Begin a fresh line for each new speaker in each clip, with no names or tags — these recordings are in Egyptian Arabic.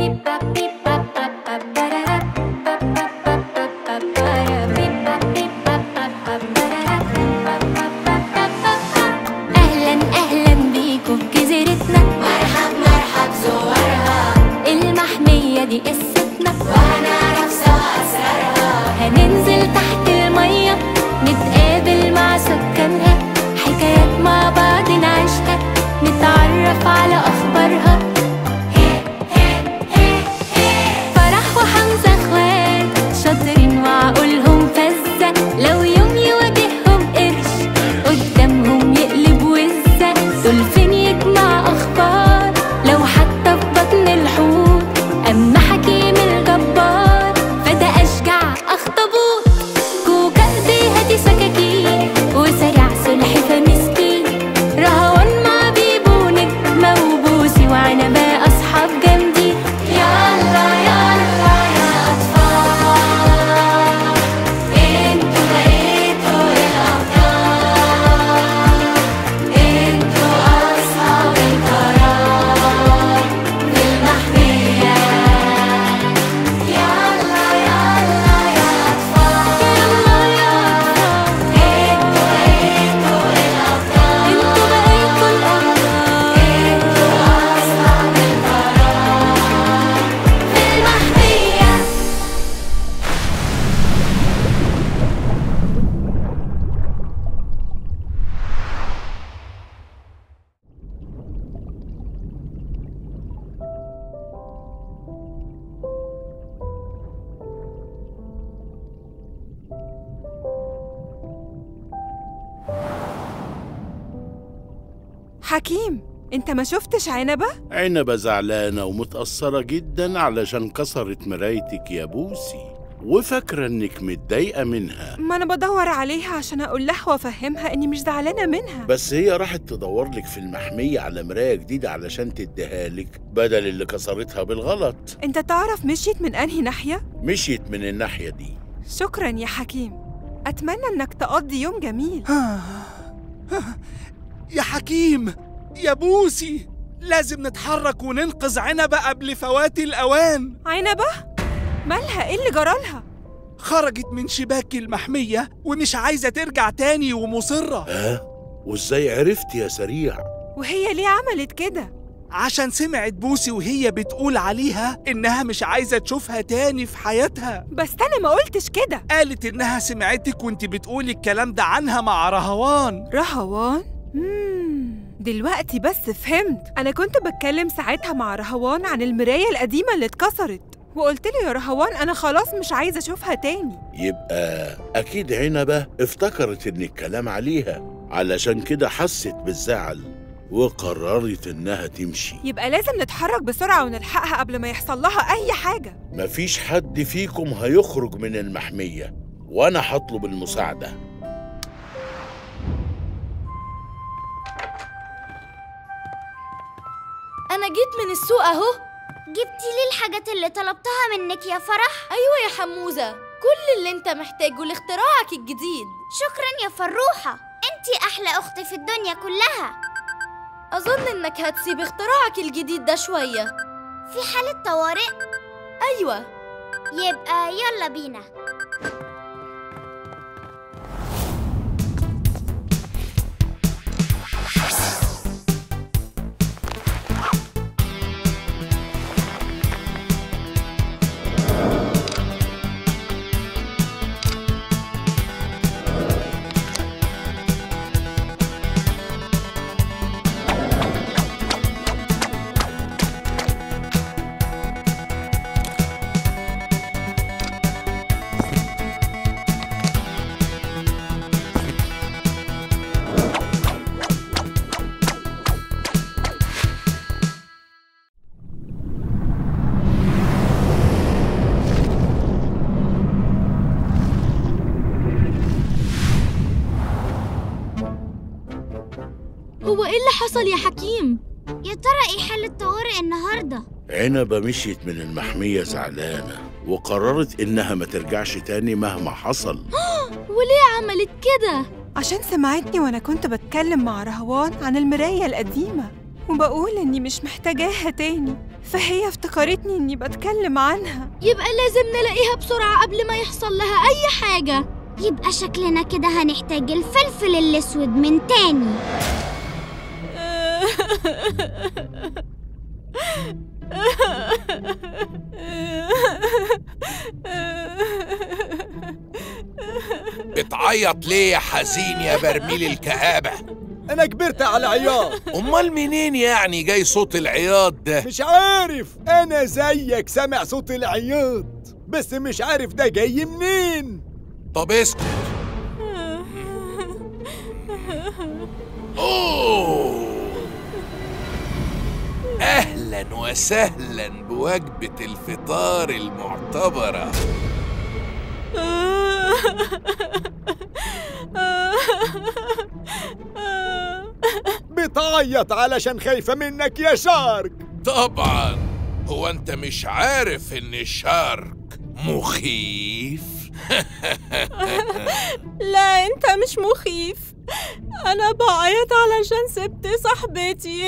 أهلا أهلا بيكم في جزيرتنا مرحب مرحب زوارها المحمية دي قصتنا وهنعرف سوا أسرارها هننزل تحت المية نتقابل مع سكانها حكايات مع بعض نعيشها نتعرف على أخبارها فرح وحمزة اخوات شاطرين وعقولهم فزة لو يوم يواجههم قرش قدامهم يقلب وزة دولفين يجمع أخبار لو حتى في بطن الحوت أما حكيم الجبار فده أشجع أخطبوط كوكا ايديها دي سكاكين وسريع سلحفة مسكين رهوان مع بيبو نجمة وبوسي وعنبة أصحاب جامدين يلا يلا يا أطفال انتوا بقيتوا الأبطال انتوا أصحاب القرار في المحمية يلا يلا يا أطفال يلا يا أطفال انتوا بقيتوا الأبطال انتوا بقيتوا الأبطال انتوا أصحاب القرار في المحمية
حكيم انت ما شفتش عنبة؟
عنبة زعلانة ومتأثرة جدا علشان كسرت مرايتك يا بوسي وفاكرة انك متضايقة منها
ما انا بدور عليها عشان اقول لها وافهمها اني مش زعلانة منها
بس هي راحت تدور لك في المحمية على مراية جديدة علشان تديها لك بدل اللي كسرتها بالغلط
انت تعرف مشيت من انهي ناحية؟
مشيت من الناحية دي
شكرا يا حكيم اتمنى انك تقضي يوم جميل
يا حكيم يا بوسي لازم نتحرك وننقذ عنبة قبل فوات الأوان
عنبة؟ مالها ايه اللي جرالها؟
خرجت من شباك المحمية ومش عايزة ترجع تاني ومصرة
ها وازاي عرفت يا سريع
وهي ليه عملت كده؟
عشان سمعت بوسي وهي بتقول عليها إنها مش عايزة تشوفها تاني في حياتها
بس انا ما قلتش كده
قالت إنها سمعتك وانت بتقولي الكلام ده عنها مع رهوان
رهوان؟ مم. دلوقتي بس فهمت انا كنت بتكلم ساعتها مع رهوان عن المراية القديمة اللي اتكسرت وقلت له يا رهوان انا خلاص مش عايزة اشوفها تاني
يبقى أكيد عنبة افتكرت إن الكلام عليها علشان كده حست بالزعل وقررت إنها تمشي
يبقى لازم نتحرك بسرعة ونلحقها قبل ما يحصل لها أي حاجة
مفيش حد فيكم هيخرج من المحمية وأنا هطلب المساعدة
أنا جيت من السوق أهو
جبتي لي الحاجات اللي طلبتها منك يا فرح
أيوة يا حموزة كل اللي أنت محتاجه لاختراعك الجديد
شكرا يا فروحة انتي أحلى أخت في الدنيا كلها
أظن إنك هتسيب اختراعك الجديد ده شوية
في حالة طوارئ
أيوة
يبقى يلا بينا
هو إيه اللي حصل يا حكيم؟
يا ترى ايه حل الطوارئ النهاردة
عنبة مشيت من المحمية زعلانة وقررت إنها ما ترجعش تاني مهما حصل
وليه عملت كده؟
عشان سمعتني وأنا كنت بتكلم مع رهوان عن المراية القديمة وبقول إني مش محتاجاها تاني فهي افتكرتني إني بتكلم عنها
يبقى لازم نلاقيها بسرعة قبل ما يحصل لها أي حاجة
يبقى شكلنا كده هنحتاج الفلفل الأسود من تاني
بتعيط ليه يا حزين يا برميل الكآبة
انا كبرت على عياط
امال منين يعني جاي صوت العياط ده
مش عارف انا زيك سامع صوت العياط بس مش عارف ده جاي منين
طب اسكت أوه. اهلا وسهلا بوجبة الفطار المعتبرة
بتعيط علشان خايفة منك يا شارك
طبعا هو انت مش عارف ان الشارك مخيف
لا انت مش مخيف انا بعيط علشان سبت صاحبتي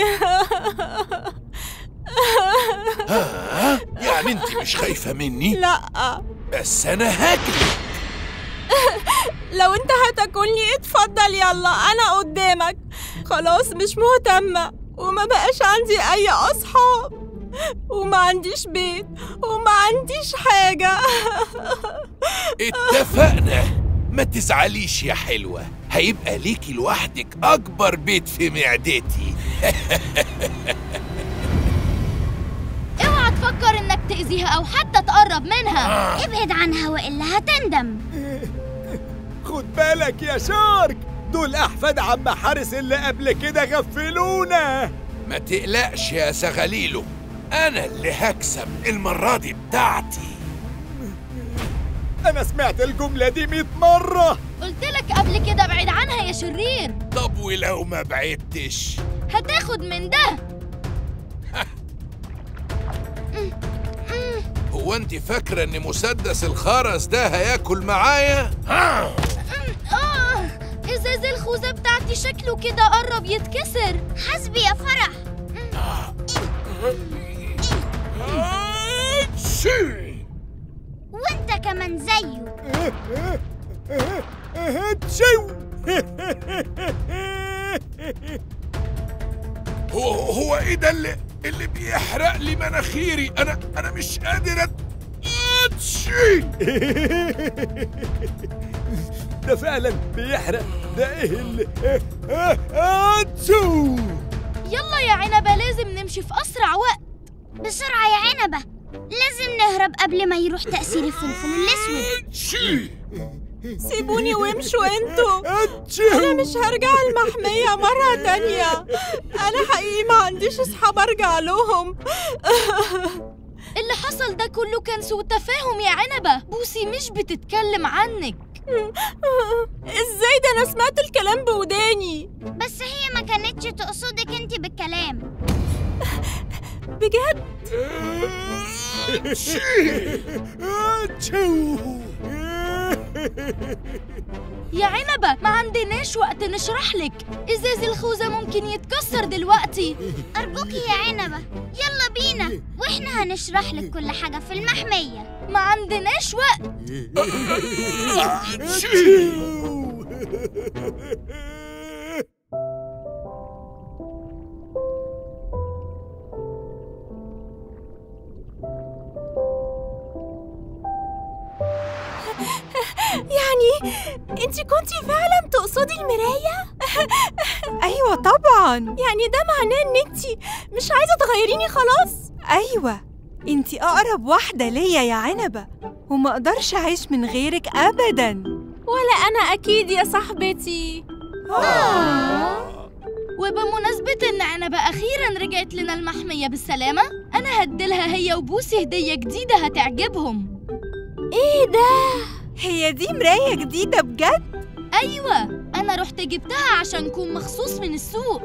ها يعني انت مش خايفة مني
لا
بس انا هاكلك
لو انت هتاكلني اتفضل يلا انا قدامك خلاص مش مهتمة وما بقاش عندي اي اصحاب وما عنديش بيت وما عنديش حاجة
اتفقنا ما تزعليش يا حلوة هيبقى ليكي لوحدك أكبر بيت في معدتي
اوعى تفكر انك تأذيها أو حتى تقرب منها
ابعد عنها وإلا هتندم
خد بالك يا شارك دول احفاد عم حارس اللي قبل كده غفلونا
ما تقلقش يا زغليلو أنا اللي هكسب المرة دي بتاعتي
انا سمعت الجملة دي مئة مرة
قلت لك قبل كده ابعد عنها يا شرير
طب ولو ما بعدتش
هتاخد من ده
هو انت فاكرة ان مسدس الخرس ده هياكل معايا؟ ها
آه إزاز الخوذة بتاعتي شكله كده قرب يتكسر
حسبي يا فرح
أتشي!
وانت كمان زيه
هتشو
هو هو ايه ده اللي اللي بيحرق لي مناخيري انا انا مش قادر أت... أتشي!
ده فعلا بيحرق ده ايه اللي هاتشو
يلا يا عنبة لازم نمشي في أسرع وقت
بسرعة يا عنبة لازم نهرب قبل ما يروح تأثير الفلفل الأسود
أتشي!
سيبوني وامشوا انتوا انا
هاتشو
مش هرجع المحمية مرة تانية انا حقيقي ما عنديش اصحاب ارجع لهم
اللي حصل ده كله كان سوء تفاهم يا عنبة بوسي مش بتتكلم عنك
ازاي ده انا سمعت الكلام بوداني
بس هي ما كانتش تقصدك انت بالكلام
بجد
هاتشو
يا عنبة ما عندناش وقت نشرح لك إزاز الخوذة ممكن يتكسر دلوقتي
أرجوكي يا عنبة يلا بينا وإحنا هنشرح لك كل حاجة في المحمية
ما عندناش وقت
يعني انت كنتي فعلا تقصدي المراية؟ ايوه طبعا يعني ده معناه ان انت مش عايزة تغيريني خلاص؟ ايوه انت اقرب واحدة ليا يا عنبة وما اقدرش اعيش من غيرك ابدا ولا انا اكيد يا صاحبتي
وبمناسبة إن عنبة أخيرا رجعت لنا المحمية بالسلامة أنا هديلها هي وبوسي هدية جديدة هتعجبهم
ايه ده؟ هي دي مراية جديدة بجد؟
أيوة أنا رحت جبتها عشان كون مخصوص من السوق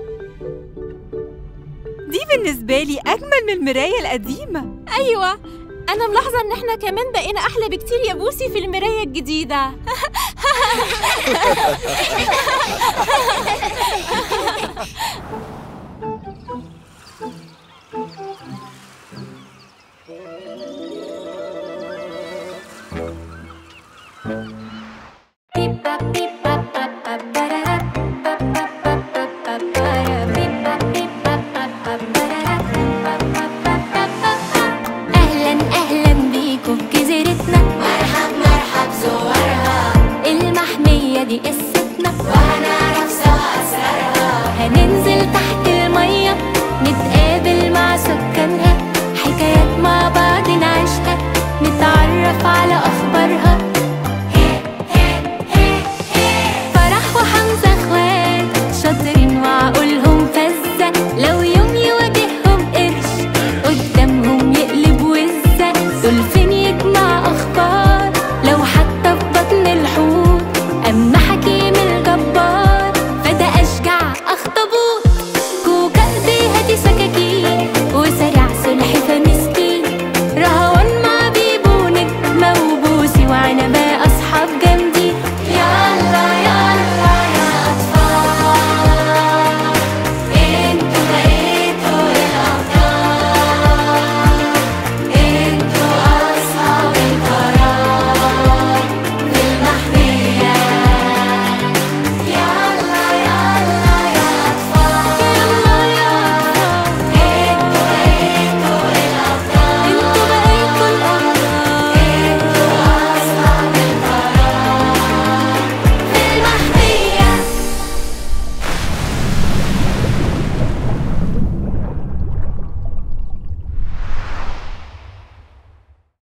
دي بالنسبة لي أجمل من المراية القديمة أيوة أنا ملاحظة إن إحنا كمان بقينا أحلى بكتير يا بوسي في المراية الجديدة
Beep, bop, beep,